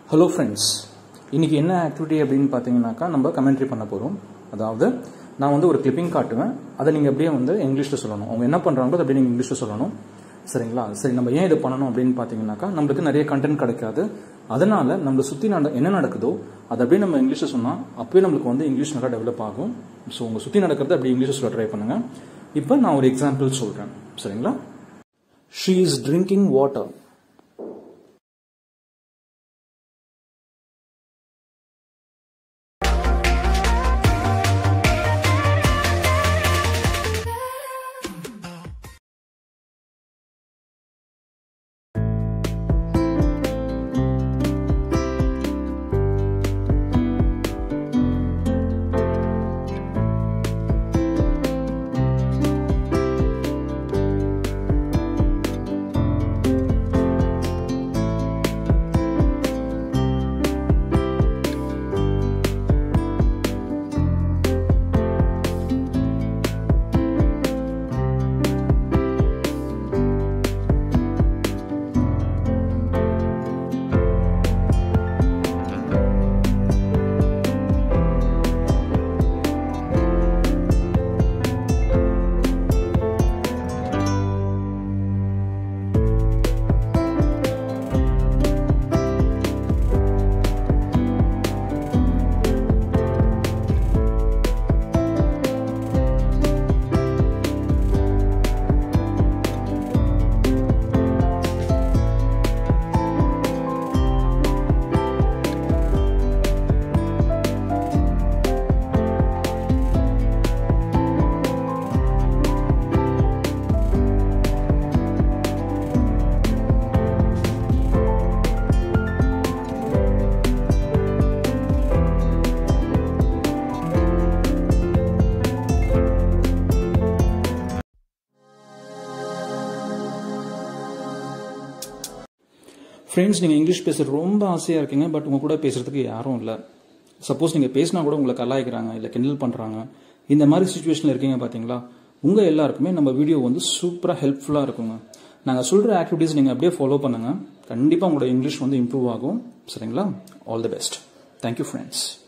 hello friends இன்னைக்கு என்ன activity அப்படின்னு பார்த்தீங்கன்னாக்கா நம்ம கமெண்ட்ரி பண்ண போகிறோம் அதாவது நான் வந்து ஒரு கிளிப்பிங் காட்டுவேன் அதை நீங்கள் அப்படியே வந்து இங்கிலீஷில் சொல்லணும் அவங்க என்ன பண்ணுறாங்களோ அதை அப்படியே நீங்கள் இங்கிலீஷில் சொல்லணும் சரிங்களா சரி நம்ம ஏன் இது பண்ணணும் அப்படின்னு பார்த்தீங்கன்னாக்கா நம்மளுக்கு நிறைய கண்டென்ட் கிடைக்காது அதனால நம்மளை சுற்றி நட என்ன நடக்குதோ அதை அப்படியே நம்ம இங்கிலீஷில் சொன்னால் அப்போயே நம்மளுக்கு வந்து இங்கிலீஷ் நல்லா டெவலப் ஆகும் ஸோ உங்கள் சுற்றி நடக்கிறத அப்படியே இங்கிலீஷில் சொல்ல ட்ரை பண்ணுங்கள் இப்போ நான் ஒரு எக்ஸாம்பிள் சொல்கிறேன் சரிங்களா she is drinking water friends நீங்கள் இங்கிலீஷ் பேச ரொம்ப ஆசையாக இருக்கீங்க பட் உங்கள் கூட பேசுறதுக்கு யாரும் இல்லை சப்போஸ் நீங்கள் பேசினா கூட உங்களை கலாய்க்கிறாங்க இல்லை கிண்டல் பண்ணுறாங்க இந்த மாதிரி சுச்சுவேஷனில் இருக்கீங்க பார்த்தீங்களா உங்கள் எல்லாருக்குமே நம்ம வீடியோ வந்து சூப்பராக ஹெல்ப்ஃபுல்லாக இருக்குங்க நாங்கள் சொல்கிற ஆக்டிவிட்டீஸ் நீங்கள் அப்படியே ஃபாலோ பண்ணுங்கள் கண்டிப்பாக உங்களோட இங்கிலீஷ் வந்து இம்ப்ரூவ் ஆகும் சரிங்களா all the best thank you friends